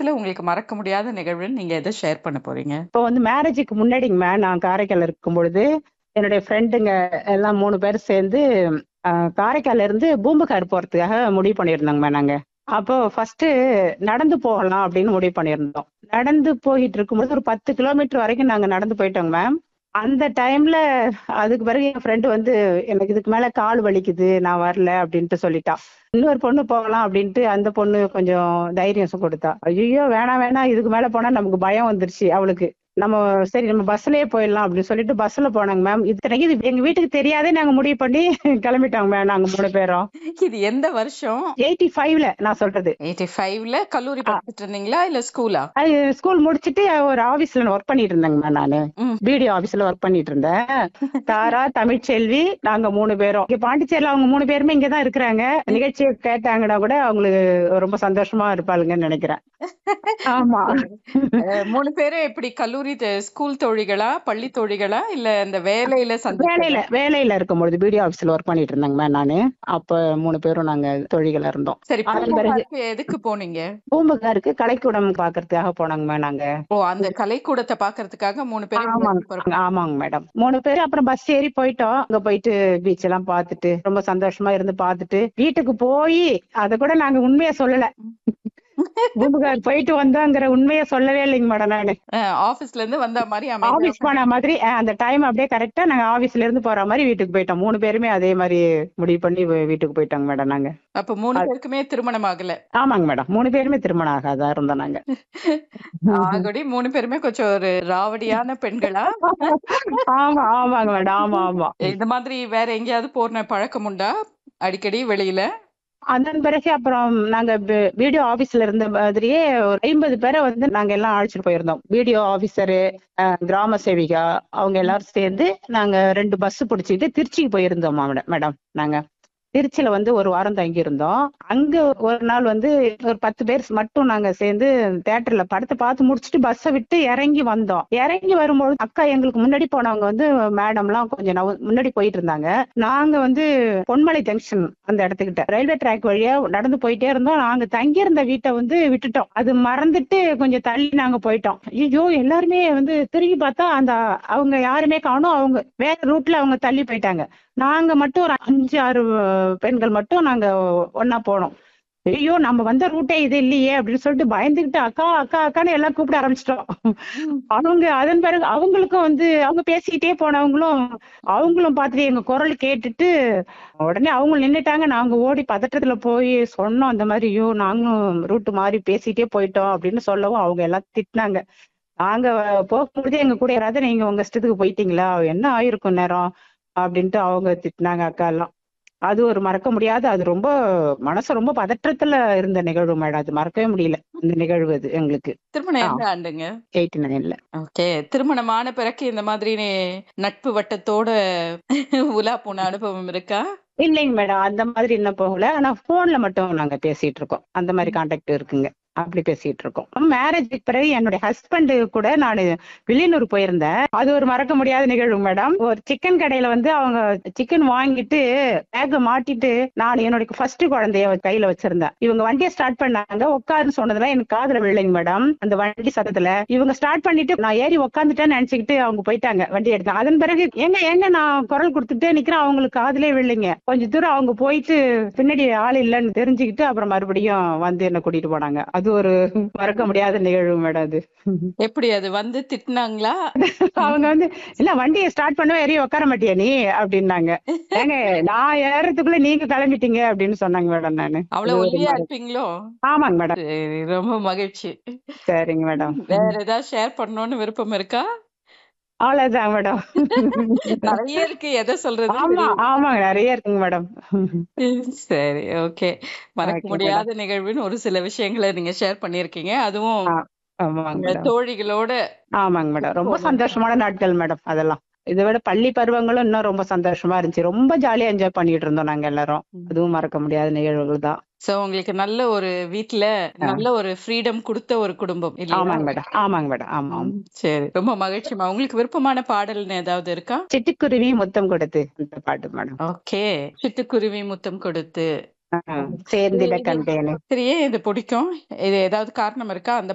பயணத்துல உங்களுக்கு மறக்க முடியாத நிகழ்வுன்னு நீங்க எதை ஷேர் பண்ண போறீங்க இப்போ வந்து மேரேஜுக்கு முன்னாடிங்க நான் காரைக்கால் இருக்கும் பொழுது என்னுடைய ஃப்ரெண்டுங்க எல்லாம் மூணு பேர் சேர்ந்து அஹ், காரைக்கால்ல இருந்து பூம்புகார் போறதுக்காக முடிவு பண்ணியிருந்தோங்க நாங்க அப்போ ஃபர்ஸ்ட் நடந்து போகலாம் அப்படின்னு முடிவு பண்ணியிருந்தோம் நடந்து போயிட்டு இருக்கும்போது ஒரு பத்து கிலோமீட்டர் வரைக்கும் நாங்க நடந்து போயிட்டோங்க மேம் அந்த டைம்ல அதுக்கு பிறகு என் ஃப்ரெண்டு வந்து எனக்கு இதுக்கு மேல கால் வலிக்குது நான் வரல அப்படின்ட்டு சொல்லிட்டா இன்னொரு பொண்ணு போகலாம் அப்படின்ட்டு அந்த பொண்ணு கொஞ்சம் தைரியம் கொடுத்தா ஐயோ வேணாம் வேணாம் இதுக்கு மேல போனா நமக்கு பயம் வந்துருச்சு அவளுக்கு நம்ம சரி நம்ம பஸ்லயே போயிடலாம் அப்படின்னு சொல்லிட்டு பஸ்ல போனாங்க மேம் இத்தனைக்கு இது எங்க வீட்டுக்கு தெரியாதே நாங்க முடிவு பண்ணி கிளம்பிட்டோங்க மேம் நாங்க மூணு பேரும் இது எந்த வருஷம் எயிட்டி ஃபைவ்ல நான் சொல்றது எயிட்டி ஃபைவ்ல கல்லூரி படிச்சுட்டு இருந்தீங்களா இல்ல ஸ்கூலா அது ஸ்கூல் முடிச்சிட்டு ஒரு ஆபீஸ்ல ஒர்க் பண்ணிட்டு இருந்தேங்க மேம் நானு ம். பிடிஓ ஆபீஸ்ல ஒர்க் பண்ணிட்டு இருந்தேன் தாரா தமிழ்ச்செல்வி நாங்க மூணு பேரும் இங்க பாண்டிச்சேரியில அவங்க மூணு பேருமே இங்கதான் இருக்கிறாங்க நிகழ்ச்சியை கேட்டாங்கன்னா கூட அவங்களுக்கு ரொம்ப சந்தோஷமா இருப்பாளுங்கன்னு நினைக்கிறேன் ஆமா அஹ், மூணு பேரும் எப்படி கல்லூரி த- ஸ்கூல் தோழிகளா பள்ளி தோழிகளா இல்ல இந்த வேலையில சந்திச்சதா? வேலையில வேலையில இருக்கும்பொழுது பிடிஓ ஆபீஸ்ல ஒர்க் பண்ணிட்டு இருந்தாங்க மேம் நானு அப்ப மூணு பேரும் நாங்க தொழிகளா இருந்தோம் சரி அதன் பிறகு- பூம்புகாருக்கு எதுக்கு போனீங்க பூம்புகாருக்கு கலைக்கூடம் பாக்குறதுக்காக போனாங்க மேம் நாங்க ஓ அந்த கலைக்கூடத்தை பாக்குறதுக்காக மூணு பேரும் ஆமாங்க ஆமாங்க மேடம் மூணு பேர் அப்புறம் பஸ் ஏறி போயிட்டோம் அங்க போயிட்டு பீச் எல்லாம் பார்த்துட்டு ரொம்ப சந்தோஷமா இருந்து பார்த்துட்டு வீட்டுக்கு போய் அத கூட நாங்க உண்மையை சொல்லல பூம்புகார் போயிட்டு வந்தோங்கிற உண்மையை சொல்லவே இல்லைங்க மேடம் நானு ஆபீஸ்ல இருந்து வந்த மாதிரி ஆபீஸ் அமைதியா போன மாதிரி அஹ், அந்த டைம் அப்படியே கரெக்டா நாங்க ஆபீஸ்ல இருந்து போற மாதிரி வீட்டுக்கு போயிட்டோம் மூணு பேருமே அதே மாதிரி முடிவு பண்ணி வீ- வீட்டுக்கு போயிட்டோங்க மேடம் நாங்க அப்ப மூணு பேருக்குமே திருமணம் ஆகல ஆமாங்க மேடம் மூணு பேருமே திருமணம் ஆகாதா இருந்தோம் நாங்க ஆகடி மூணு பேருமே கொஞ்சம் ஒரு ராவடியான பெண்களா ஆமா ஆமாங்க மேடம் ஆமா ஆமா இந்த மாதிரி வேற எங்கேயாவது போன பழக்கம் உண்டா அடிக்கடி வெளியில அதன் பிறகு அப்புறம் நாங்க வீடியோ ஆபீஸ்ல இருந்த மாதிரியே ஒரு ஐம்பது பேரை வந்து நாங்க எல்லாம் அழைச்சிட்டு போயிருந்தோம் வீடியோ ஆபீசரு கிராம சேவிகா அவங்க எல்லாரும் சேர்ந்து நாங்க ரெண்டு பஸ் பிடிச்சிட்டு திருச்சிக்கு போயிருந்தோம் மேடம் மேடம் நாங்க திருச்சியில வந்து ஒரு வாரம் தங்கி இருந்தோம் அங்க ஒரு நாள் வந்து ஒரு பத்து பேர் மட்டும் நாங்க சேர்ந்து தியேட்டர்ல படத்தை பார்த்து முடிச்சுட்டு பஸ்ஸை விட்டு இறங்கி வந்தோம் இறங்கி வரும்போது அக்கா எங்களுக்கு முன்னாடி போனவங்க வந்து மேடம்லாம் கொஞ்சம் நவு- முன்னாடி போயிட்டு இருந்தாங்க நாங்க வந்து பொன்மலை ஜங்ஷன் அந்த இடத்துக்கிட்ட ரயில்வே ட்ராக் வழியா நடந்து போயிட்டே இருந்தோம் நாங்க தங்கி இருந்த வீட்டை வந்து விட்டுட்டோம் அது மறந்துட்டு கொஞ்சம் தள்ளி நாங்க போயிட்டோம் ஐயோ எல்லாருமே வந்து திரும்பி பார்த்தா அந்த அவங்க யாருமே காணோம் அவங்க வேற ரூட்ல அவங்க தள்ளி போயிட்டாங்க நாங்க மட்டும் ஒரு அஞ்சு ஆறு அஹ், பெண்கள் மட்டும் நாங்க ஒண்ணா போனோம் ஐயோ நம்ம வந்த ரூட்டே இது இல்லையே அப்படின்னு சொல்லிட்டு பயந்துகிட்டு அக்கா அக்கா அக்கான்னு எல்லாம் கூப்பிட ஆரம்பிச்சிட்டோம் அவங்க அதன் பிறகு அவங்களுக்கும் வந்து அவங்க பேசிக்கிட்டே போனவங்களும் அவங்களும் பார்த்துட்டு எங்க குரல் கேட்டுட்டு உடனே அவங்க நின்னுட்டாங்க நாங்க ஓடி பதட்டத்துல போய் சொன்னோம் அந்த மாதிரி ஐயோ நாங்களும் ரூட் மாறி பேசிட்டே போயிட்டோம் அப்படின்னு சொல்லவும் அவங்க எல்லாம் திட்டினாங்க நாங்க போகும்போது எங்க கூட யாராவது நீங்க உங்க இஷ்டத்துக்கு போயிட்டீங்களா என்ன ஆயிருக்கும் நேரம் அப்படின்ட்டு அவங்க திட்டினாங்க அக்கா எல்லாம் அது ஒரு மறக்க முடியாத அது ரொம்ப மனசு ரொம்ப பதற்றத்துல இருந்த நிகழ்வு மேடம் அது மறக்கவே முடியல அந்த நிகழ்வு அது எங்களுக்கு திருமணம் ஆ. எந்த ஆண்டுங்க எயிட்டி நைன்ல ஓகே திருமணமான பிறகு இந்த மாதிரி நே- நட்பு வட்டத்தோட உலா போன அனுபவம் இருக்கா இல்லைங்க மேடம் அந்த மாதிரி இன்னும் போகல ஆனா போன்ல மட்டும் நாங்க பேசிட்டு இருக்கோம் அந்த மாதிரி கான்டாக்ட் இருக்குங்க அப்படி பேசிட்டு இருக்கோம் மேரேஜுக்கு பிறகு என்னுடைய ஹஸ்பண்ட் கூட நான் வெளியூர் போயிருந்தேன் அது ஒரு மறக்க முடியாத நிகழ்வு மேடம் ஒரு சிக்கன் கடையில வந்து அவங்க சிக்கன் வாங்கிட்டு பேக்க மாட்டிட்டு நான் என்னுடைய ஃபர்ஸ்ட் குழந்தைய கையில வச்சிருந்தேன் இவங்க வண்டியை ஸ்டார்ட் பண்ணாங்க உட்காருன்னு சொன்னதுல எனக்கு காதுல விழுங்க மேடம் அந்த வண்டி சத்தத்துல இவங்க ஸ்டார்ட் பண்ணிட்டு நான் ஏறி உட்காந்துட்டேன்னு நினைச்சுக்கிட்டு அவங்க போயிட்டாங்க வண்டி எடுத்தாங்க அதன் பிறகு எங்க எங்க நான் குரல் கொடுத்துட்டே நிக்கிறேன் அவங்களுக்கு காதுலே விழுங்க கொஞ்ச தூரம் அவங்க போயிட்டு பின்னாடி ஆள் இல்லைன்னு தெரிஞ்சுக்கிட்டு அப்புறம் மறுபடியும் வந்து என்ன கூட்டிட்டு போனாங்க அது ஒரு மறக்க முடியாத நிகழ்வு மேடம் அது எப்படி அது வந்து திட்டினாங்களா அவங்க வந்து இல்ல வண்டியை ஸ்டார்ட் பண்ணவே ஏறி உட்கார மாட்டியா நீ அப்படின்னாங்க ஏங்க நான் ஏறதுக்குள்ள நீங்க கிளம்பிட்டீங்க அப்படின்னு சொன்னாங்க மேடம் நானு அவ்வளவு ஒல்லியா இருப்பீங்களோ ஆமாங்க மேடம் சரி, ரொம்ப மகிழ்ச்சி சரிங்க மேடம் வேற ஏதாவது ஷேர் பண்ணணும்னு விருப்பம் இருக்கா அவ்வளவுதான் மேடம் நிறைய இருக்கு எதை சொல்றது ஆமா ஆமாங்க நிறைய இருக்குங்க மேடம் சரி ஓகே மறக்க Okay, முடியாத நிகழ்வுன்னு ஒரு சில விஷயங்களை நீங்க ஷேர் பண்ணிருக்கீங்க அதுவும் ஆ, ஆமாங்க உங்க மேடம் தோழிகளோட ஆமாங்க மேடம் ரொம்ப சந்தோஷமான நாட்கள் மேடம் அதெல்லாம் இதை விட பள்ளி பருவங்களும் இன்னும் ரொம்ப சந்தோஷமா இருந்துச்சு ரொம்ப ஜாலியா என்ஜாய் பண்ணிட்டு இருந்தோம் நாங்க எல்லாரும் அதுவும் மறக்க முடியாத நிகழ்வுகள் தான் சோ உங்களுக்கு நல்ல ஒரு வீட்ல நல்ல ஒரு ஃப்ரீடம் கொடுத்த ஒரு குடும்பம் இல்லையா ஆமாங்க மேடம் ஆமாங்க மேடம் ஆமா ஆமா சரி ரொம்ப மகிழ்ச்சிமா உங்களுக்கு விருப்பமான பாடல்னு ஏதாவது இருக்கா சிட்டுக்குருவி முத்தம் கொடுத்து அந்த பாட்டு மேடம் ஓகே சிட்டுக்குருவி முத்தம் கொடுத்து சேர்ந்திட கண்டேனே சரி ஏன் இது பிடிக்கும் இது ஏதாவது காரணம் இருக்கா அந்த